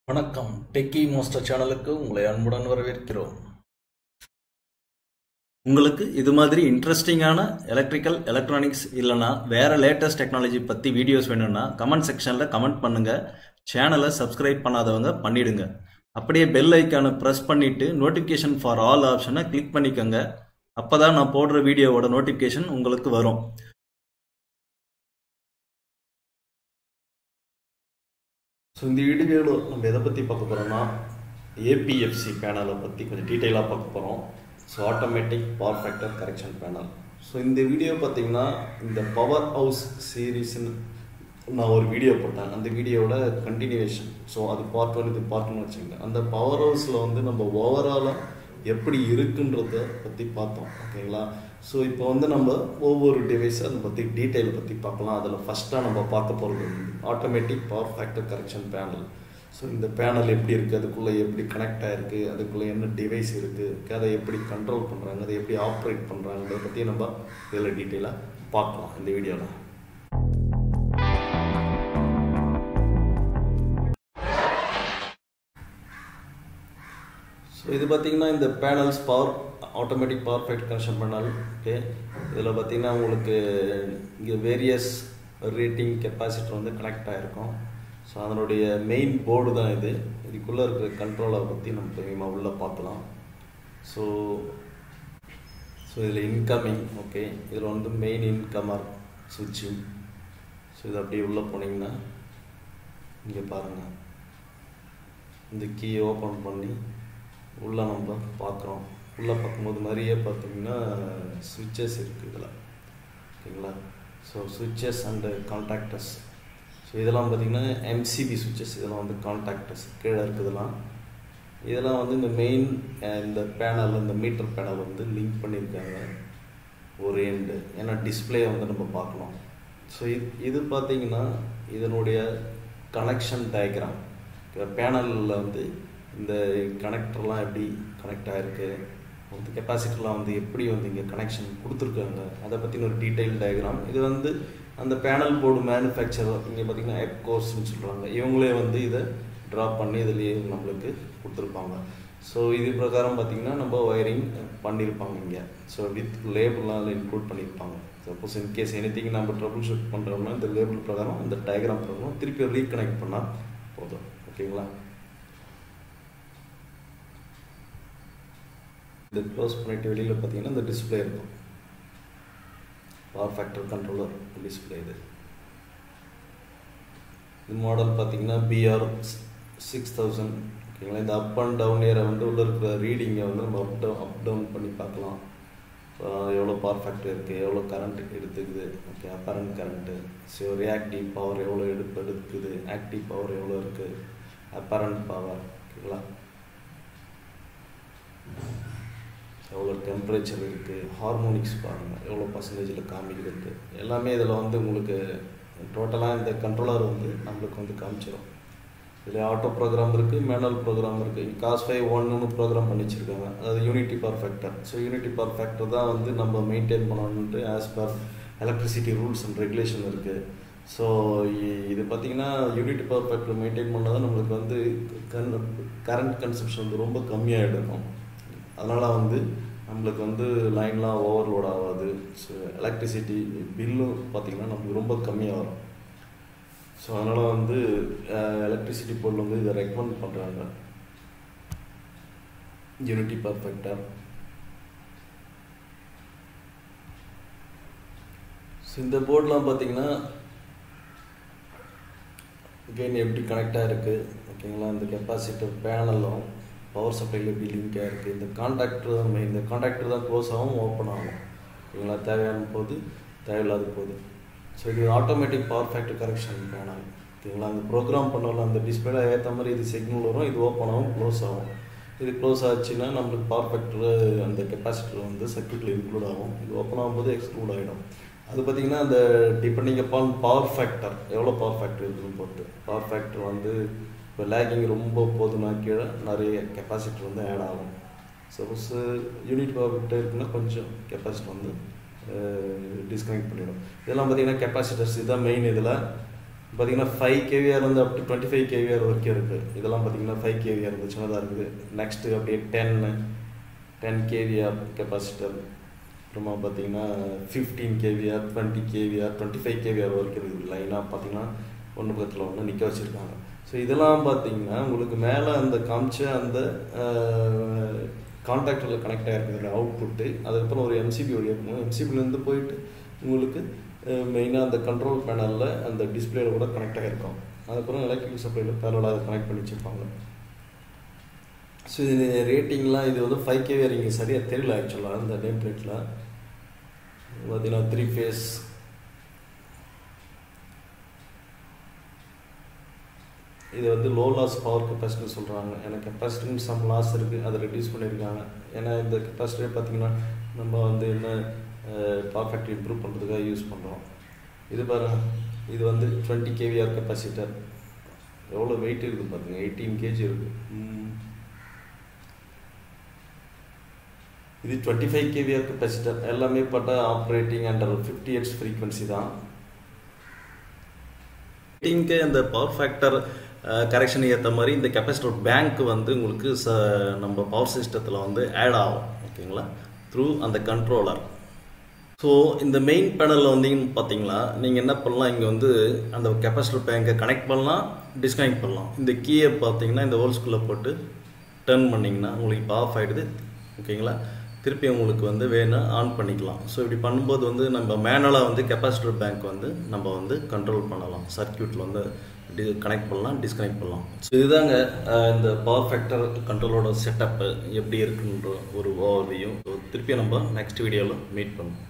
வணக்கம் techie master சேனலுக்கு உங்களை அன்புடன் வரவேற்கிறோம் உங்களுக்கு இது மாதிரி இன்ட்ரெஸ்டிங்கான எலக்ட்ரிக்கல் எலக்ட்ரானிக்ஸ் இல்லைனா வேற லேட்டஸ்ட் டெக்னாலஜி பற்றி வீடியோஸ் வேணும்னா கமெண்ட் செக்ஷனில் கமெண்ட் பண்ணுங்க சேனலை சப்ஸ்கிரைப் பண்ணாதவங்க பண்ணிடுங்க அப்படியே பெல் ஐக்கானை ப்ரெஸ் பண்ணிட்டு நோட்டிஃபிகேஷன் ஃபார் ஆல் ஆப்ஷனை கிளிக் பண்ணிக்கோங்க அப்பதான் நான் போடுற வீடியோவோட நோட்டிஃபிகேஷன் உங்களுக்கு வரும் ஸோ இந்த வீடியோவில் நம்ம எதை பற்றி பார்க்க போகிறோம்னா ஏபிஎஃப்சி பேனலை பற்றி கொஞ்சம் டீட்டெயிலாக பார்க்க போகிறோம் so automatic power factor correction panel so இந்த வீடியோ பார்த்தீங்கன்னா இந்த பவர் ஹவுஸ் சீரீஸ்னு நான் ஒரு வீடியோ போட்டேன் அந்த வீடியோவோட கண்டினியூவேஷன் ஸோ அது பார்ட் ஒன் இது பார்ட் ஒன் வச்சுங்க அந்த பவர் ஹவுஸில் வந்து நம்ம ஓவராலாக எப்படி இருக்குன்றத பற்றி பார்த்தோம் ஓகேங்களா ஸோ இப்போ வந்து நம்ம ஒவ்வொரு டிவைஸை அதை பற்றி டீட்டெயில் பற்றி பார்க்கலாம் அதில் ஃபஸ்ட்டாக நம்ம பார்க்க போகிறது automatic power factor correction panel so இந்த பேனல் எப்படி இருக்குது அதுக்குள்ளே எப்படி கனெக்ட் ஆகிருக்கு அதுக்குள்ளே என்ன டிவைஸ் இருக்குது அதை எப்படி கண்ட்ரோல் பண்ணுறாங்க அதை எப்படி ஆப்ரேட் பண்ணுறாங்க பற்றி நம்ம இதில் டீட்டெயிலாக பார்க்கலாம் இந்த வீடியோவில் ஸோ இது பார்த்தீங்கன்னா இந்த panels power automatic power fact connection panel okay இதில் பார்த்தீங்கன்னா உங்களுக்கு இங்கே வேரியஸ் ரேட்டிங் கெப்பாசிட்டர் வந்து கனெக்ட் ஆகிருக்கும் ஸோ அதனுடைய மெயின் போர்டு தான் இது இதுக்குள்ளே இருக்கிற கண்ட்ரோலை பற்றி நம்ம தெரியுமா உள்ளே பார்க்கலாம் ஸோ ஸோ இதில் இன்கமிங் ஓகே இதில் வந்து மெயின் இன்கமர் சுவிட்சு ஸோ இது அப்படியே உள்ளே போனீங்கன்னா இங்கே பாருங்கள் இந்த கீ ஓப்பன் பண்ணி உள்ளே நம்ம பார்க்குறோம் உள்ளே பார்க்கும்போது நிறைய பார்த்தீங்கன்னா சுவிட்சஸ் இருக்குது இதில் ஓகேங்களா ஸோ சுவிட்சஸ் அண்டு கான்டாக்டர்ஸ் ஸோ இதெல்லாம் பார்த்திங்கன்னா எம்சிபி சுவிட்சஸ் இதெல்லாம் வந்து கான்டாக்டர்ஸ் கீழே இருக்குதுலாம் இதெல்லாம் வந்து இந்த மெயின் இந்த பேனல் இந்த மீட்டர் பேனல் வந்து லிங்க் பண்ணியிருக்காங்க ஒரு எண்டு ஏன்னா டிஸ்பிளே வந்து நம்ம பார்க்கணும் ஸோ இது இது பார்த்திங்கன்னா இதனுடைய கனெக்ஷன் டயக்ராம் பேனலில் வந்து இந்த கனெக்டர்லாம் எப்படி கனெக்ட் ஆகிருக்கு வந்து கெப்பாசிட்டர்லாம் வந்து எப்படி வந்து இங்கே கனெக்ஷன் கொடுத்துருக்காங்க அதை பற்றின ஒரு டீட்டெயில் டயக்ராம் இது வந்து அந்த பேனல் போர்டு மேனுஃபேக்சரர் இங்கே பார்த்தீங்கன்னா எப்கோர்ஸ்னு சொல்கிறாங்க இவங்களே வந்து இதை ட்ராப் பண்ணி இதுலேயே நம்மளுக்கு கொடுத்துருப்பாங்க ஸோ இது பிரகாரம் பார்த்திங்கன்னா நம்ம ஒயரிங் பண்ணியிருப்பாங்க இங்கே ஸோ வித் லேபிள்லாம் அதில் இன்க்ளூட் பண்ணியிருப்பாங்க சப்போஸ் இன்கேஸ் எனி திங் நம்ம ட்ரபுள் ஷூட் பண்ணுறோம்னா இந்த லேபிள் பிரகாரம் இந்த டயக்ராம் பிரகாரம் திருப்பி ரீகனெக்ட் பண்ணால் போதும் ஓகேங்களா இது க்ளோஸ் பண்ணிட்டு வெளியில் பார்த்தீங்கன்னா இந்த டிஸ்பிளே இருக்கும் பவர் ஃபேக்டர் கண்ட்ரோலர் டிஸ்பிளே இது இந்த மாடல் பார்த்தீங்கன்னா பிஆர் சிக்ஸ் தௌசண்ட் ஓகேங்களா இந்த அப் அண்ட் டவுன் ஏரை வந்து உள்ள இருக்கிற ரீடிங்கை வந்து நம்ம அப் டவுன் அப் டவுன் பண்ணி பார்க்கலாம் எவ்வளோ பவர் ஃபேக்டர் இருக்குது எவ்வளோ கரண்ட் எடுத்துக்குது okay apparent current so reactive power எவ்வளோ எடுப்பு எடுக்குது ஆக்டிவ் பவர் எவ்வளோ இருக்குது அப்பரண்ட் பவர் ஓகேங்களா எவ்வளோ டெம்பரேச்சர் இருக்குது ஹார்மோனிக்ஸ் பாருங்கள் எவ்வளோ பர்சன்டேஜில் காமிக்கிறது எல்லாமே இதில் வந்து உங்களுக்கு டோட்டலாக இந்த கண்ட்ரோலர் வந்து நம்மளுக்கு வந்து காமிச்சிடும் இதில் ஆட்டோ ப்ரோக்ராம் இருக்குது மேனுவல் ப்ரோக்ராம் இருக்குது காஸ் ஃபைவ் ஒன்னு ப்ரோக்ராம் பண்ணி வச்சுருக்காங்க அதாவது unity power factor so unity power factor தான் வந்து நம்ம மெயின்டைன் பண்ணணுன்ட்டு as per electricity rules and regulation இருக்குது ஸோ இது பார்த்திங்கன்னா யூனிட்டி பவர் ஃபேக்டர் மெயின்டைன் பண்ணால் தான் நம்மளுக்கு வந்து கன் கரண்ட் கன்சப்ஷன் வந்து ரொம்ப கம்மியாக எடுக்கும் அதனால் வந்து நம்மளுக்கு வந்து லைன்லாம் ஓவர்லோட் ஆகாது ஸோ எலக்ட்ரிசிட்டி பில்லும் பார்த்திங்கன்னா நம்மளுக்கு ரொம்ப கம்மியாக வரும் ஸோ அதனால் வந்து எலக்ட்ரிசிட்டி போர்டில் வந்து இதை ரெக்கமெண்ட் பண்ணுறாங்க யூனிட்டி பர்ஃபெக்டாக ஸோ இந்த போர்டெலாம் பார்த்தீங்கன்னா கெயின் எப்படி கனெக்டாக இருக்குது ஓகேங்களா இந்த கெப்பாசிட்டர் பேனலும் பவர் சப்ளைல எப்படி லிங்காக இருக்குது இந்த கான்டாக்டர் தான் மெயின் இந்த கான்டாக்டர் தான் க்ளோஸ் ஆகும் ஓப்பன் ஆகும் ஓகேங்களா தேவையான போது தேவையில்லாத போது ஸோ இது automatic power factor correction panel ஓகேங்களா அந்த ப்ரோக்ராம் பண்ணல அந்த டிஸ்பிளே ஏற்ற மாதிரி இது சிக்னல் வரும் இது ஓப்பன் ஆகும் க்ளோஸ் ஆகும் இது க்ளோஸ் ஆச்சுன்னா நம்மளுக்கு பவர் ஃபேக்டர் அந்த கெப்பாசிட்டர் வந்து சர்க்கியூட்டில் இன்க்ளூட் ஆகும் இது ஓப்பன் ஆகும்போது எக்ஸ்க்ளூட் ஆகிடும் அது பார்த்திங்கன்னா அந்த டிபெண்டிங் அப்பான் பவர் ஃபேக்டர் எவ்வளோ பவர் ஃபேக்டர் இருக்குன்னு பொறுத்து பவர் ஃபேக்டர் வந்து இப்போ லேக்கிங் ரொம்ப போதுனா கீழே நிறைய கெப்பாசிட்டர் வந்து ஆட் ஆகும் சப்போஸ் யூனிட் பவர் ஃபேக்டர் இருக்குன்னா கொஞ்சம் கெப்பாசிட்டர் வந்து டிஸ்கனெக்ட் பண்ணிடும் இதெல்லாம் பார்த்தீங்கன்னா கெப்பாசிட்டர்ஸ் இதுதான் மெயின் இதில் பார்த்தீங்கன்னா ஃபைவ் கேவிஆர் வந்து up to twenty five KVAR வரைக்கும் இருக்குது இதெல்லாம் பார்த்தீங்கன்னா ஃபைவ் கேவிஆர் இருக்குது சின்னதாக இருக்குது நெக்ஸ்ட்டு அப்படியே டென்னு டென் கேவிஆர் கெப்பாசிட்டர் அப்புறமா பார்த்தீங்கன்னா fifteen KVAR twenty KVAR twenty five KVAR வரைக்கும் இருக்குது லைனாக பார்த்தீங்கன்னா ஒன்று பக்கத்தில் ஒன்று நிற்க வச்சுருக்காங்க ஸோ இதெல்லாம் பார்த்தீங்கன்னா உங்களுக்கு மேலே அந்த காமிச்ச அந்த கான்டாக்டரில் கனெக்ட் ஆகிருக்குது அவுட்புட்டு அதுக்கப்புறம் ஒரு எம்சிபி வழியாக இருக்கும் எம்சிபிலேருந்து போயிட்டு உங்களுக்கு மெயினாக அந்த கண்ட்ரோல் பேனலில் அந்த டிஸ்பிளேல கூட கனெக்ட் ஆகிருக்கும் அதுக்கப்புறம் எலக்ட்ரிக் சப்ளையில் பேனலாக அதை கனெக்ட் பண்ணி வச்சுருப்பாங்க ஸோ இது ரேட்டிங்லாம் இது வந்து ஃபைவ் கேவி இங்கே சரியாக தெரியல ஆக்சுவலாக இந்த நேம் பிளேட்டில் பார்த்தீங்கன்னா த்ரீ ஃபேஸ் இது வந்து லோ லாஸ் பவர் கெப்பாசிட்டி சொல்கிறாங்க ஏன்னா கெப்பாசிட்டின்னு சம் லாஸ் இருக்குது அதை ரெடியூஸ் பண்ணியிருக்காங்க ஏன்னா இந்த கெப்பாசிட்டியே பார்த்தீங்கன்னா நம்ம வந்து என்ன பவர் ஃபேக்டரி இம்ப்ரூவ் பண்ணுறதுக்காக யூஸ் பண்ணுறோம் இது பாருங்க இது வந்து டுவெண்ட்டி கேவிஆர் கெப்பாசிட்டர் எவ்வளோ வெயிட் இருக்குது பாருங்க எயிட்டீன் கேஜி இருக்குது இது டுவெண்ட்டி ஃபைவ் கேவிஆர் கெப்பாசிட்டர் எல்லாமே பட்ட operating under fifty hertz frequency தான் ரேட்டிங்க்கு அந்த பவர் ஃபேக்டர் கரெக்ஷன் ஏற்ற மாதிரி இந்த கெப்பாசிட்டர் பேங்க் வந்து உங்களுக்கு ச நம்ம பவர் சிஸ்டத்தில் வந்து ஆட் ஆகும் ஓகேங்களா த்ரூ அந்த கண்ட்ரோலர் ஸோ இந்த மெயின் பேனலில் வந்தீங்கன்னு பார்த்தீங்களா நீங்கள் என்ன பண்ணலாம் இங்கே வந்து அந்த கெப்பாசிட்டர் பேங்கை கனெக்ட் பண்ணலாம் டிஸ்கனெக்ட் பண்ணலாம் இந்த கீயை பார்த்தீங்கன்னா இந்த ஹோல்ஸ்குள்ளே போட்டு டர்ன் பண்ணிங்கன்னா உங்களுக்கு இப்போ ஆஃப் ஆகிடுது ஓகேங்களா திருப்பி உங்களுக்கு வந்து வேணும் ஆன் பண்ணிக்கலாம் ஸோ இப்படி பண்ணும்போது வந்து நம்ம மேனுவலாக வந்து கெப்பாசிட்டர் பேங்க் வந்து நம்ம வந்து கண்ட்ரோல் பண்ணலாம் சர்க்கியூட்டில் வந்து டி கனெக்ட் பண்ணலாம் டிஸ்கனெக்ட் பண்ணலாம் ஸோ இதுதாங்க இந்த பவர் ஃபேக்டர் கண்ட்ரோலோட செட்டப்பு எப்படி இருக்குன்ற ஒரு ஓவர்வியூ ஸோ திருப்பி நம்ம நெக்ஸ்ட் வீடியோவில் மீட் பண்ணுவோம்